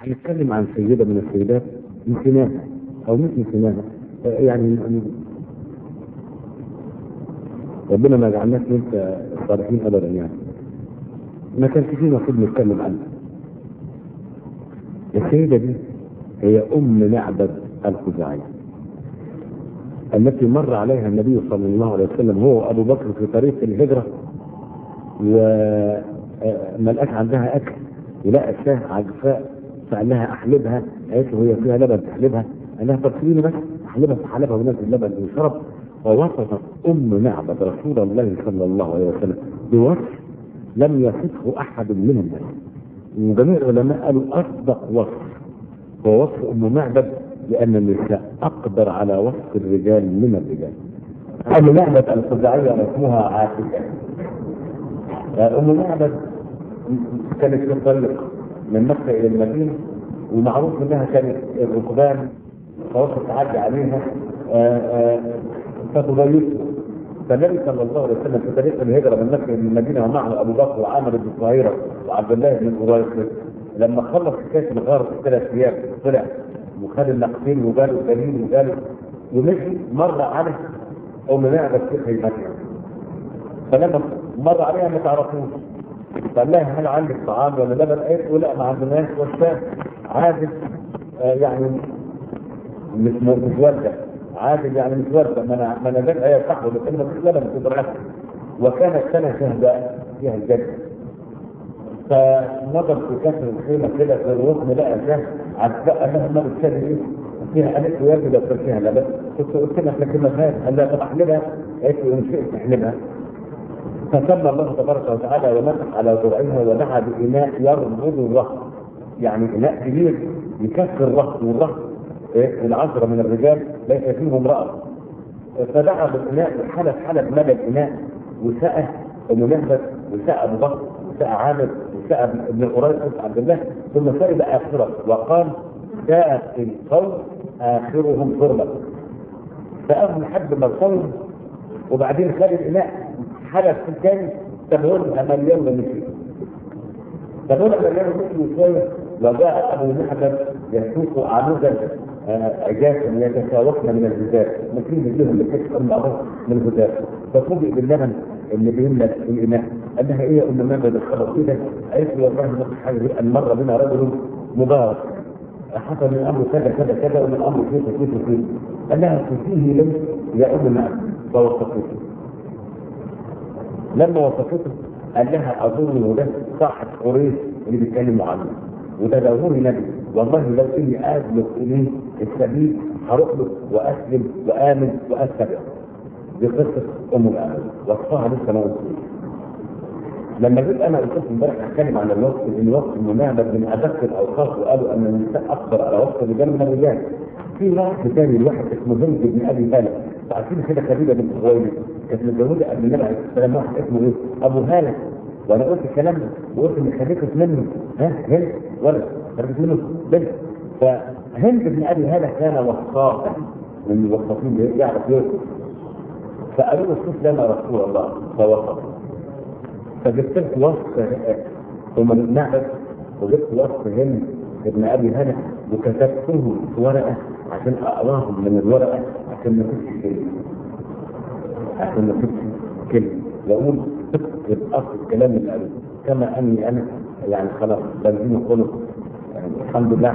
هنتكلم عن سيدة من السيدات نسيناها أو مش نسيناها يعني ربنا ما جعلناش انت صالحين ابدا يعني ما كانش فيه المفروض نتكلم عنها السيده دي هي ام معبد الخزاعي التي مر عليها النبي صلى الله عليه وسلم هو وابو بكر في طريق الهجره وما لقاش عندها اكل ولقى الشاه عجفاء فقال لها احلبها قالت له هي فيها لبن تحلبها قال لها طب سيبيني بس احلبها فحلبها ونزل اللبن وشرب ووصفت ام معبد رسول الله صلى الله عليه وسلم بوصف لم يصفه احد من الناس وجميع العلماء قالوا اصدق وصف هو وصف ام معبد لان النساء اقدر على وصف الرجال من الرجال ام معبد الخزاعيه اسمها عاتكه ام معبد كانت في الطريق من مكه الى المدينه ومعروف انها كانت الركبان خواص تعدي عليها فتضيقه فالنبي صلى الله عليه وسلم في طريق الهجره من مكه الى المدينه ومعه ابو بكر وعامر بن صهيره وعبد الله بن قريش لما خلص كاس الغار ثلاث ايام طلع وخد النقدين وجاله الدليل وجاله ومشي مر على ام معبد في خيمتها فلما مر عليها ما تعرفوش قال لها هل عندك طعام ولا لبن؟ قالت له لا ما عندناش والشاه عازب آه يعني مش مش والده عادل يعني مش ورده ما انا ما انا ذاك ايه صح ولا كلمه مش لبن في ضرعتها وكانت سنه شهداء فيها الجنه فنظر في كسر الخيمه كده في الركن لقى شاه عتبقى لها ما بتشتري ايه فيها قالت له يا ابني لو كان فيها لبن كنت قلت لك لكن ما فيهاش قال لها طب احلبها قالت له ان شئت احلبها فسمى الله تبارك وتعالى ومسح على ذرعها ودعا باناء يربض الرهط يعني اناء كبير يكسر الرهط والرهط العشرة من الرجال ليس فيهم امرأة فدعا بالإناء حلب حلب ملى الإناء وسقى أم مهبت وسقى أبو بكر وسقى عامر وسقى ابن قريش عبد الله ثم شرب آخرة وقال جاء القوم آخرهم شربا سقاهم لحد ما القوم وبعدين خد الإناء حلب في الثاني تبهرها مليون ومشي تبهرها مليون ومشي وشوية وجاء أبو مهبت يسوق عمودا عجاز يتساوقن من الجزاز ممكن لهم بحيث ان بعضهم من الجزاز ففوجئ باللبن اللي بيملى الاناء قال لها ايه يا ام ماجد الخبر كده قالت لي والله ما حاجه ان مر بنا رجل مبارك حصل من امره كذا كذا كذا ومن امره كيف كيف كيف قال لها تسيه لي يا ام ماجد فوصفته لما وصفته قال لها اظن ده صاحب قريش اللي بيتكلموا عنه وده ظهور نبي والله لو اني اسلك اليه السبيل هروح له واسلم وامن واتبع دي قصه ام الامل وصفها لسه ما وصلتش لما جيت انا قلت لكم امبارح اتكلم عن الوصف ان وصف المنابذ من ادق الاوصاف وقالوا ان النساء اكثر على وصف الرجال من الرجال في وصف ثاني لواحد اسمه زيد بن ابي هاله عارفين كده خديجه بنت خويلد كانت متجوزه قبل النبي عليه الصلاه والسلام واحد اسمه ايه؟ ابو هاله وانا قلت الكلام ده وقلت ان خليفه منه ها هند ولد خليفه منه بنت فهند بن ابي هاله كان وصافا من الوصافين يعرف يوسف فقالوا له شوف لنا رسول الله فوصف فجبت لك وصف ثم نعبد وجبت وصف هند ابن ابي هاله وكتبته في ورقه عشان اقراه من الورقه عشان ما تكتبش كلمه عشان ما تكتبش كلمه واقول تكتب اصل الكلام اللي قاله كما اني انا يعني خلاص بنزين خلق يعني الحمد لله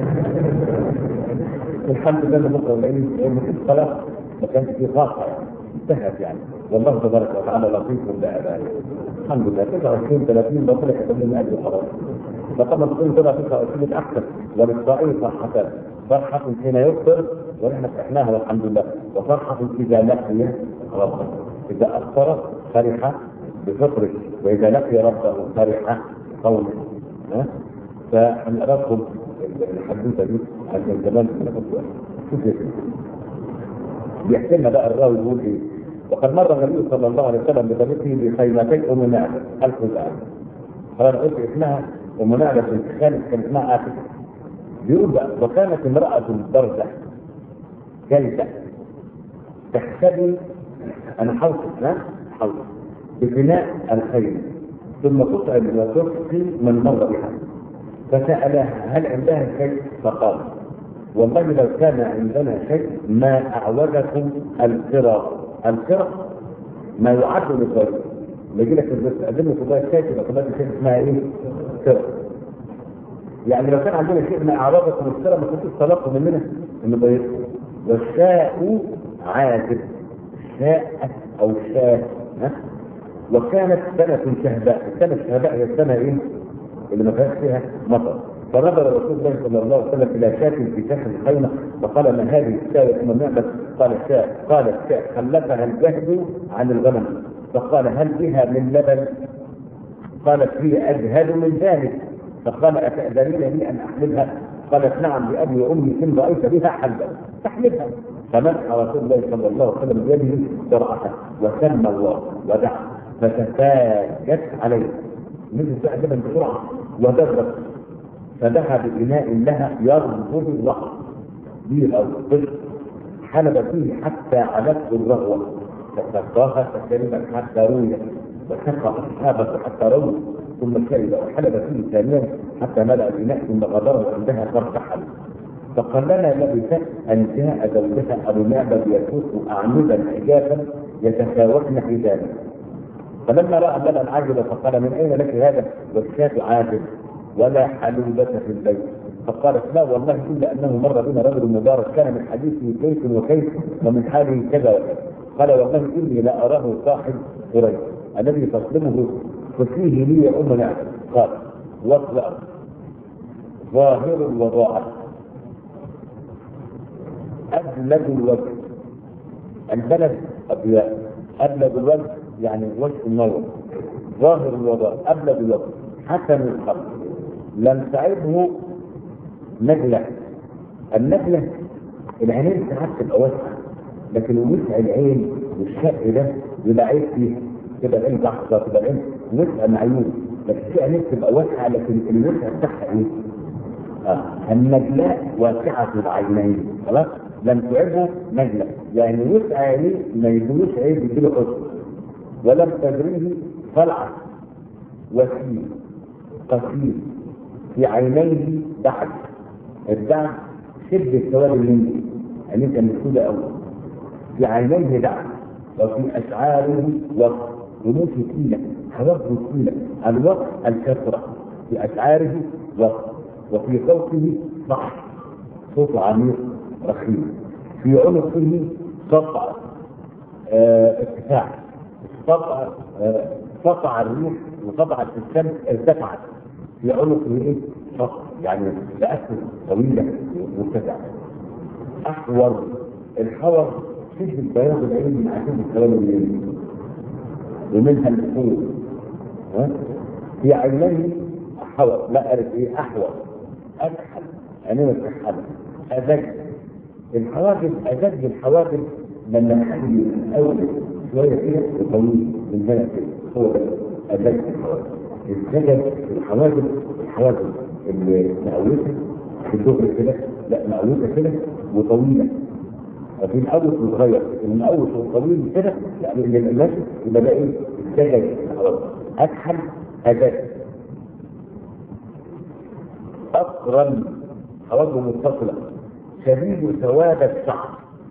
الحمد لله ان بكره لان خلاص ما كانش في خاصه يعني انتهت يعني والله تبارك وتعالى لطيف بأبائه الحمد لله 29 30 ده طلع كتب لنا اجر خلاص فطبعا تكون طلع 29 احسن وللصائم فرحتان فرحة حين يفطر ونحن فتحناها والحمد لله وفرحة إذا لقي ربه إذا أفطر فرح بفطره وإذا لقي ربه فرح بقوله ها فنقرأكم الحدوثة دي عشان كمان شوف يا بيحكي لنا بقى الراوي يقول ايه وقد مر النبي صلى الله عليه وسلم بطريقه بخيمتي ام نعمه الف الان فانا قلت اسمها ام نعمه بنت خالد كان اسمها عاتكه بيقول بقى وكانت امراه برزه جلده تحتمي انا حوصل ها حوصل ببناء الخيل ثم تطعم وتسقي من مر بها فسألها هل عندها شيء؟ فقال والله لو كان عندنا شيء ما أعوجكم القرى القرى ما يعد للضيف يجي لك تقدم له كوبايه شاي تبقى كوبايه شاي اسمها ايه؟ قرى يعني لو كان عندنا شيء ما أعوجكم القرى ما كنتوش طلبتوا مننا إن ضيف والشاء عادل شاء أو شاء ها؟ وكانت سنة شهباء، السنة الشهباء هي السنة ايه؟ اللي ما فيهاش فيها مطر. فنظر رسول الله صلى الله عليه وسلم الى شاة في شاة الخيمة فقال ما هذه الشاة ثم نعمت قال الشاة قال الشاة خلفها الجهد عن الغنم فقال هل بها من لبن؟ قالت هي اجهد من ذلك فقال اتأذنين لي ان احملها؟ قالت نعم بأبي وأمي إن رأيت بها حلبا تحملها فمسح رسول الله صلى الله عليه وسلم بيده درعة وسمى الله ودعا فتفاجت عليه نزل بقى جبل بسرعة ودرت فدعا بإناء لها يرغب الوقت بير أو طفل حلب فيه حتى علته الرغوة فسقاها فشربت حتى رويت وسقى أصحابه حتى رووا ثم شرب وحلب فيه ثانيا حتى ملأ الإناء ثم غدره عندها فارتحل فقال لنا لبث أن جاء زوجها أبو معبد يسوق أعنبا حجابا يتساوكن حجابا فلما راى اللبن عجب فقال من اين لك هذا والشاة عاجب ولا حلوبة في البيت فقالت لا والله الا انه مر بنا رجل مبارك كان من حديثه كيف وكيف ومن حاله كذا وكذا قال والله اني لا اراه صاحب قريش الذي تصدمه ففيه لي يا ام نعم قال واطلع ظاهر الوضاعة أبلد الوجه البلد أبيض أبلد الوجه يعني وجه النور ظاهر الوضع أبلد الوجه حسن الخلق لم تعبه نجلة النجلة العينين ساعات تبقى واسعة لكن وسع العين والشق ده يبقى عيب فيه تبقى العين لحظة تبقى العين وسع معيون بس في عينين تبقى واسعة لكن الوسع بتاعها ايه؟ آه. النجلاء واسعة العينين خلاص؟ لم تعبه نجلة يعني وسع عينيه ما يجيبوش عيب يجيله حسن ولم تدريه طلعة وسيم قصير في عينيه دعك الدعك شدة سواد الهندي يعني كان مسودة أول في عينيه دعك وفي أشعاره وقت رموش ثقيلة حواجبه ثقيلة الوقت الكثرة في أشعاره وقت وفي صوته صح صوت عميق رخيم في عنقه قطع اه ارتفاع قطع اه قطع الريح وقطعت الشمس ارتفعت في عنقه ايه؟ قطع يعني تأثر طويلة مرتفعة أحور الحور شدة بياض العين من عشان الكلام الليل ومنها الفول في عينيه حور لا أعرف ايه أحور أكحل عينيه مكحلة أزج الحواجب أزج الحواجب لما تخلي أول شوية كده وطويل من هنا كده هو ده أزج الحواجب الزجل الحواجب الحواجب اللي مقوسة في الدغري كده لا مقوسة كده وطويلة في الأول وصغير المقوس والطويل كده يعني اللي ماشي يبقى ده ايه؟ الزجل الحواجب أكحل أزج أقرن حواجبه متصلة شديد سواد الشعر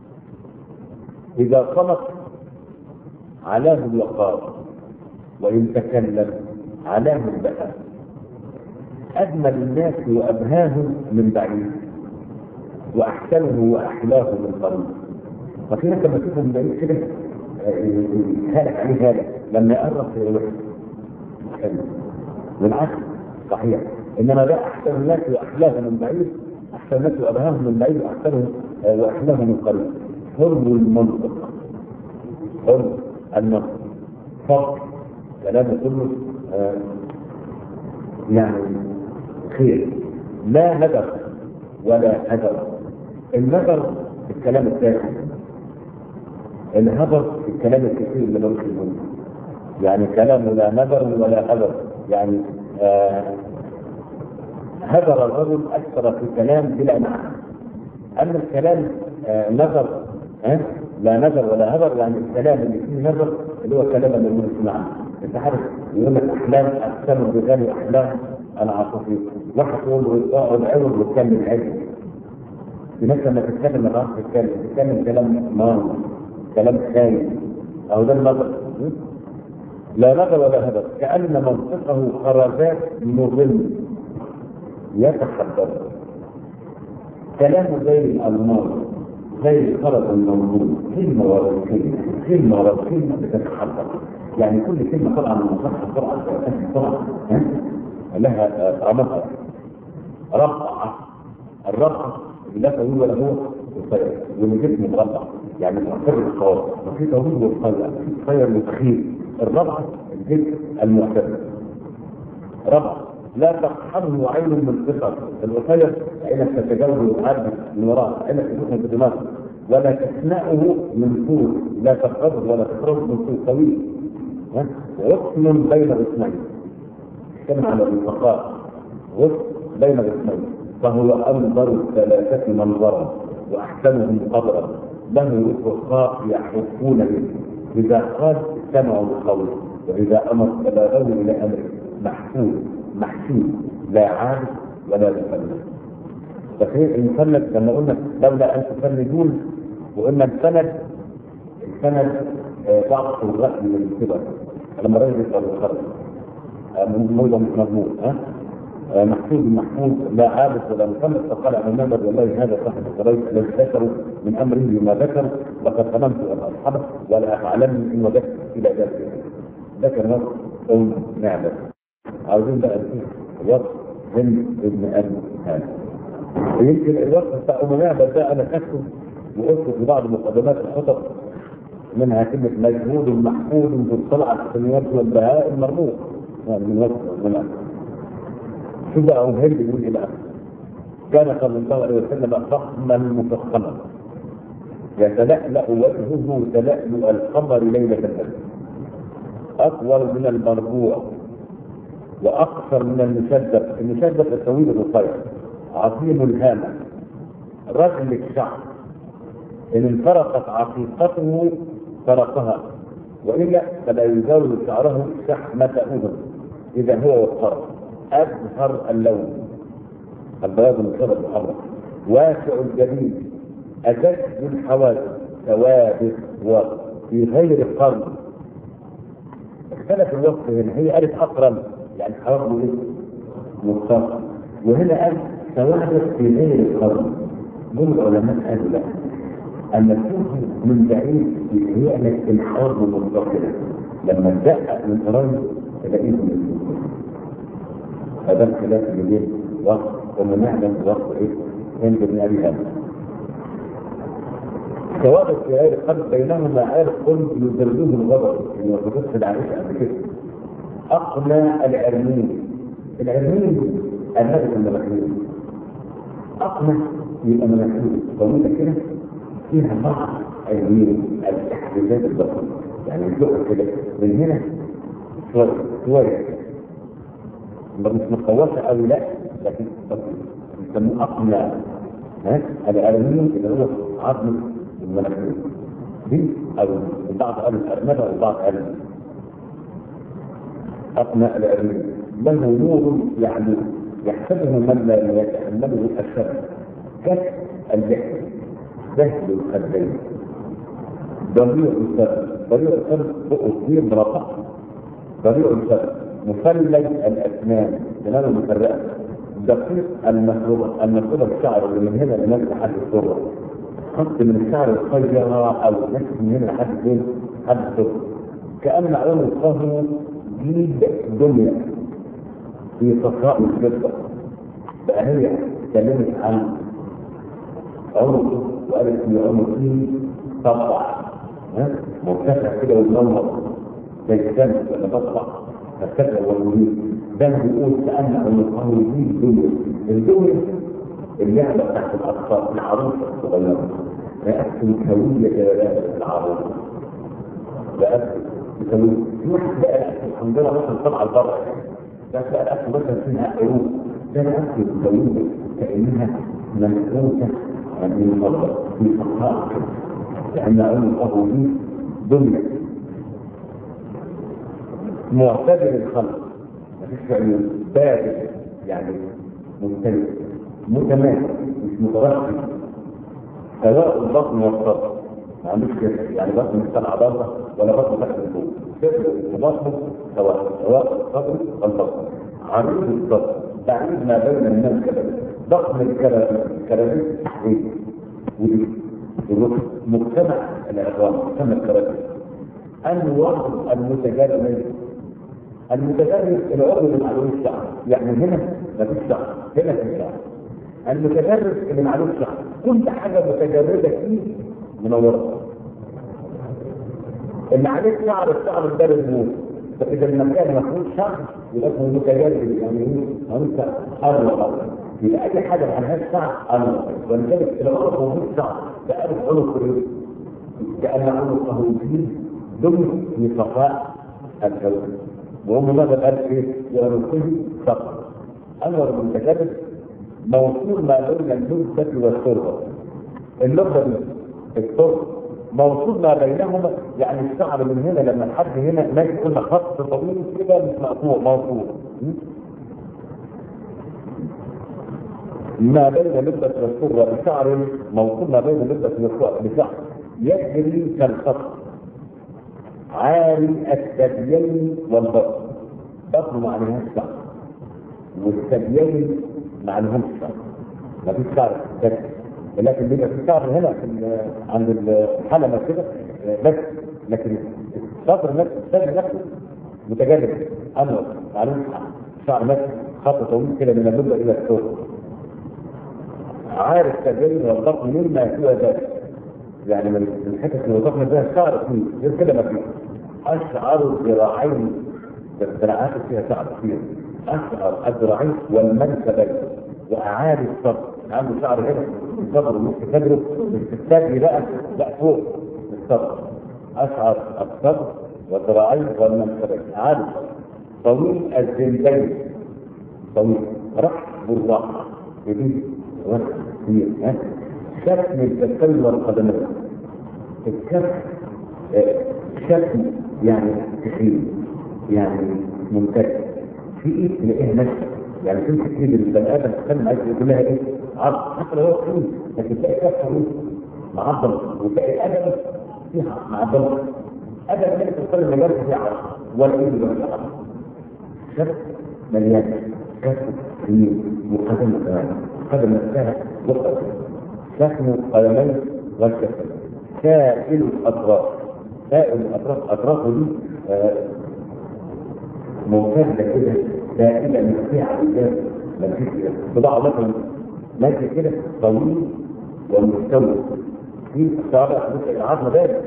إذا قمت علاه الوقار وإن تكلم علاه البهاء أجمل الناس وأبهاهم من بعيد وأحسنه وأحلاه من قريب ففي ناس لما تشوفه من بعيد كده هالك عليه هالك لما يقرب في الوحش حلو والعكس صحيح انما ده احسن الناس واحلاهم من بعيد احسن الناس وابهاهم من بعيد واحسنهم واحلاهم من قريب حر المنطق حر النطق فقط كلامه كله آه يعني خير لا هدف ولا هدف النظر في الكلام التافه الهدر في الكلام الكثير اللي ملوش لزوم يعني كلامه لا نذر ولا هدر يعني آه هدر الرجل اكثر في الكلام بلا معنى اما الكلام آه نظر ها لا نظر ولا هدر يعني الكلام اللي فيه نظر اللي هو كلام اللي ملوش معنى انت عارف يقول لك احلام اقسم بغني احلام العصافير واحد يقول له اقعد عوض واتكلم عدل في ناس لما تتكلم ما تعرفش تتكلم تتكلم كلام مام كلام خايف او ده النظر لا نظر ولا هدف كأن منطقه خرزات مظل يتحدث كلامه زي الألماس زي الخرز الموجود كلمة ورا كلمة كلمة ورا كلمة بتتحدث يعني كل كلمة طبعا من مصحة بسرعة بسرعة ها؟ لها طعمها ربعة الربعة لا طويل ولا هو قصير والجسم مربع يعني مؤثر الخواص وفي طويل وقصير في قصير وتخين الربعة الجسم المعتدل ربعة لا تقحمه عين من صفر القصير عينك تتجاوز وتعدي من وراء عينك تشوف من دماغك ولا تخنقه من فوق لا تقرب ولا تخرج من فوق طويل غصن بين غصنين كلمة على الانتقاء غصن بين غصنين فهو أنظر الثلاثة منظرا وأحسنهم قدرا له رفقاء يحرفون به إذا قال سمعوا القول وإذا أمر بلاغه إلى أمره محفوظ محسوب لا عارف ولا مفند تخيل المفند لما قلنا لولا أن تفندون وقلنا السند السند ضعف الرأي من الكبر لما الرجل يسأل الخرج موضع مش مضمون ها محفوظ محفوظ لا عابس ولا مخلص فقال عن محمد والله هذا صاحب القريش الذي ذكروا من امره بما ذكر لقد ظننت ان اصحبه ولا افعلن ان وجدت الى ذلك ذكر نص ام نعمه عاوزين بقى وصف هند ابن ابي هاني ويمكن الوصف بتاع ام نعمه ده انا خدته وقلته في بعض مقدمات الخطب منها كلمة مجهود محمود بالطلعة السميات والبهاء المرموق يعني من وصف من شو بقى مهم يقول ايه بقى؟ كان صلى الله عليه وسلم فخما مفخما يتلألأ وجهه تلألؤ القمر ليلة البدر أطول من المربوع وأقصر من المشدق المشدق الطويل القصير عظيم الهامة رجل الشعر إن انفرقت عقيقته فرقها وإلا فلا يزاول شعره شحمة أذن إذا هو والطرف أزهر اللون البياض المشرب الحمراء واسع الجبين أجد الحواجب ثوابت وفي غير قرن اختلف الوصف هنا هي قالت أقرن يعني حواجبه إيه؟ مختصر وهنا قال ثوابت في غير القرن دول العلماء قالوا لا أما تشوفه من بعيد يتهيأ لك الحوض منفصلة لما تدقق من قريب تلاقيه من هذا الخلاف اللي بين وصف ومنعلم وصف ايه؟ هند بن ابي هاني. ثوابت في غير القلب بينهما عارف قل يدرجوه الغضب اللي وصفت في العريش قبل كده. اقنى العرمين العرمين الهدف المناخير اقنى يبقى مناخير طويله كده فيها بعض عرمين الاحتجاج البصري يعني الجوع كده من هنا شويه شويه مش متطوشه قوي لا لكن بيسموه اقنع ها الالمين اللي هو عظم المناخير دي او البعض قال الارنبه والبعض قال اقنع الالمين له نور يعني يحسبه من لا يتحمله الشر كف اللحيه سهل الخدين ضريع السر ضريع السر فوق كتير مرفع ضريع السر مثلج الاسنان سنانه مفرقه دقيق المفروضه المفروضه بالشعر اللي من هنا لنفس لحد الصوره خط من الشعر القصير او نفس من هنا لحد فين؟ لحد الصوره كان عنقه جيد دنيا في صفراء الفضه بقى هي اتكلمت عن عنقه وقالت ان عنقه طبع ها مرتفع كده ومنور زي الشمس ولا بطلع فالسبع والمريد ده بيقول كأن عنقه دي الدنيا الدنيا اللعبة تحت الأطفال العروسة الصغيرة رأسه كوية كده العروسة رأسه كوية في واحد بقى رأسه الحمد لله مثلا طلع لبره بس بقى رأسه مثلا فيها عروق ده رأسه كوية كأنها منحوسة من المرة في صفاء لأن عنقه دي دنيا معتدل الخلق مفيش عيون بارد يعني مختلف متماسك مش مترقب سواء البطن والصدر ما عندوش كده يعني بطن مش طالعه بره ولا بطن تحت فوق بطنه سواء سواء الصدر والبطن عريض الصدر بعيد ما بين الناس كده ضخم الكراميل ايه ودي مجتمع العظام مجتمع الكراميل انواع المتجرد المتجرد العضو اللي معلوش شعر يعني هنا مفيش شعر هنا في شعر المتجرد اللي معلوش شعر كل حاجه متجرده فيه منوره اللي عليه شعر الشعر البارد موت فاذا المكان ما فيهوش شعر يبقى اسمه متجرد يعني ايه؟ انت ارض يبقى اي حاجه ما عليهاش شعر ارض ولذلك العضو موجود شعر فقالت عنق كان عنقه فيه دم في صفاء الجو وهم ماذا قال ايه؟ يعنقه فقط انور المتجرد موصول ما بين اللبه والتربه اللبه دي التربه موصول ما بينهما يعني الشعر من هنا لما الحد هنا ماشي كل خط طويل كده مش مقطوع موصول ما بين لبة والسرة بشعر موصول ما بين لبة والسرة بشعر يجري كالخط عاري الثديين والبطن بطن ما عليهاش شعر والثديين ما عليهمش شعر ما فيش شعر بس لكن بيبقى في شعر هنا في عند الحلمه كده بس لكن الصدر نفسه الثدي نفسه متجرد انور معلوم شعر نفسه خط طويل كده من اللبه الى الثوب عارف الثديين والبطن مما سوى ذلك يعني من الحته اللي وضحنا فيها شعر طويل غير كده ما فيش اشعر الذراعين الذراعات فيها شعر كتير اشعر الذراعين والمنكبين واعالي الصدر عنده شعر هنا الصدر ونص صدره مش الثدي بقى لا فوق الصدر اشعر الصدر والذراعين والمنكبين اعالي الصدر طويل الجنبين طويل رحب الراحه يديه وقت كتير ها شكل الكفين والقدمين الكف شكل يعني تخين يعني ممتد في ايد تلاقيها ناشفه يعني تمسك ايد البني ادم تتكلم عايز يقول لها ايه؟ عضل حتى لو هو تخين لكن تلاقي كفه ايه؟ معضل وتلاقي قدم فيها معضله قدم ملك القلب مجال فيها عضل ولا ايد ولا عضل شكل مليان كف كبير وقدم كمان قدم نفسها وقدم شكل القدمين والكفين سائل الاطراف سائل الاطراف اطرافه دي آه ممتده كده سائله مرتفعه قدام بضاعه مثلا ماشي كده طويل ومستوي في الصابع العظمه بارد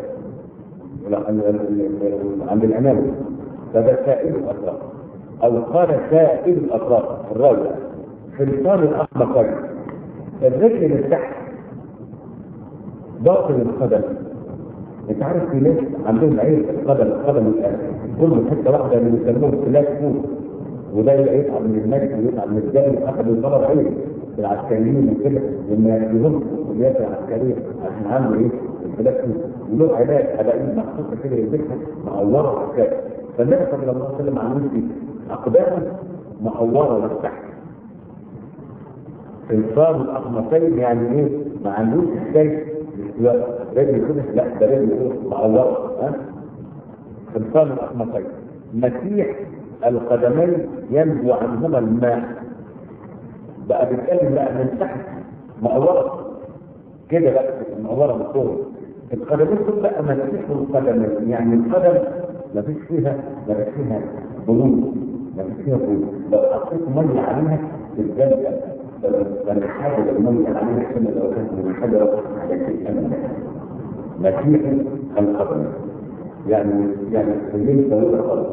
عند الامام فده سائل الاطراف او قال سائل الاطراف الراوي حلقان الاحمر الرجل من تحت باطن القدم انت عارف في ناس عندهم عين القدم القدم كل حته واحده اللي بيسموهم ثلاث فوق وده يتعب من المجد ويتعب من الدم حتى بيضرب عين العسكريين وكده لما يهم الكليات العسكريه عشان عملوا ايه؟ الثلاث فوق وله علاج علاجين مخصوصه كده يلبسها معوره وكده فالنبي صلى الله عليه وسلم عامل ايه؟ اقدامه معوره لتحت انصار الاخمصين يعني ايه؟ ما عندوش السيف رجل كده لا ده رجل ايه؟ معوره ها؟ انصار الاخمصين مسيح القدمين ينبو عنهما الماء بقى بيتكلم بقى من تحت معوره كده بقى معوره بالطول القدمين دول بقى مسيح القدمين يعني القدم ما فيش فيها ما فيش فيها بلوط ما فيش فيها بلوط لو حطيت ميه عليها تتجلد فالحاجة المية عليها كما لو كانت من حجرة على شيء مسيح القبر يعني يعني الليل طويل القبر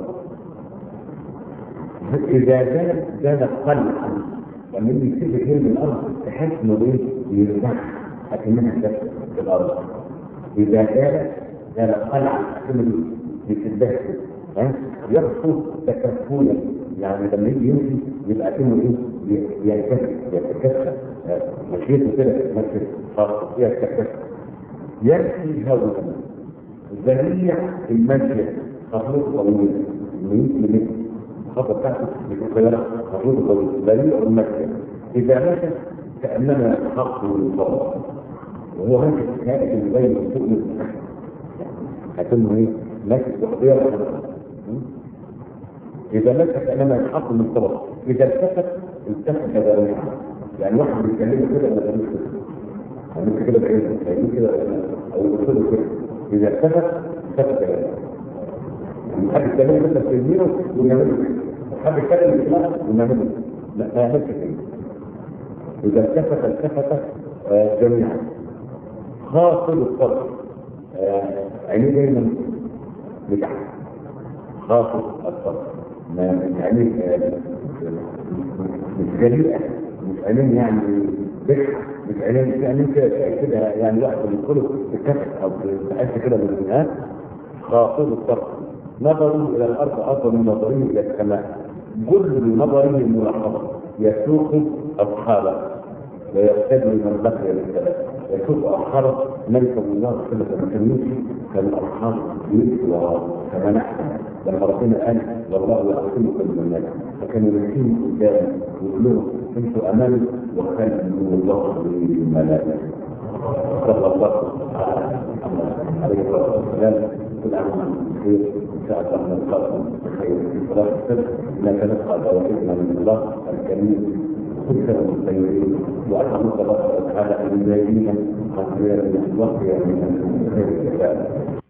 إذا زاد زاد القلب لما يجي يسيب كتير من الأرض تحس إنه إيه يرتاح أكنها كده في الأرض إذا زاد زاد القلع أكنه يسبح ها يخطو تكفلا يعني لما يجي يمشي يبقى كأنه ايه ينكسر يتكسر مشيته كده تتمثل خاصة فيها التكسر يمشي هولا ذريع المشي خطوط طويلة من متر الخطوة بتاعته مش قصيرة خطوط طويلة ذريع المشي إذا مشى كأنما خط من الصبر وهو ماشي كائن اللي بين السوق من هتقول ايه؟ ماشي باختيار إذا مشى كأنما يتحط من الصبر إذا التفت التفت بدنيا يعني واحد بيتكلم كده ولا بيعمل كده عامل كده بعيد عامل كده او يوصله كده اذا التفت التفت يعني حد يتكلم مثلا في يمينه ونعمله كده حد يتكلم في شماله ونعمله لا ما يعملش كده اذا التفت التفت آه، جميعا خاصر الصدر آه، عينيه دايما لتحت خاصر الصدر ما يعني آه، مش جريئه مش عينين يعني بشع مش عينين في عينين كده كده يعني واحد بيدخلوا في الكفر او في كده من الناس خاطر الطرف نظروا الى الارض افضل من نظره الى السماء كل نظره ملاحظه يسوق اصحابه ويقتدي من بقي للسلام يسوق اصحابه ملك الله صلى الله عليه وسلم كان الاصحاب يسوى كما نحن لما ربنا قال والله يعصمكم من الناس فكانوا يمشون قدام ويقول لهم انتوا امامي وكان الله بالملائكه صلى الله عليه وسلم كل عام وانتم بخير ان شاء الله نلقاكم بخير في صلاه السبت انك نلقى توحيدنا من الله الكريم كل الخيرين واسال الله تعالى ان يزيدنا خيرا من الوقت من خير العباد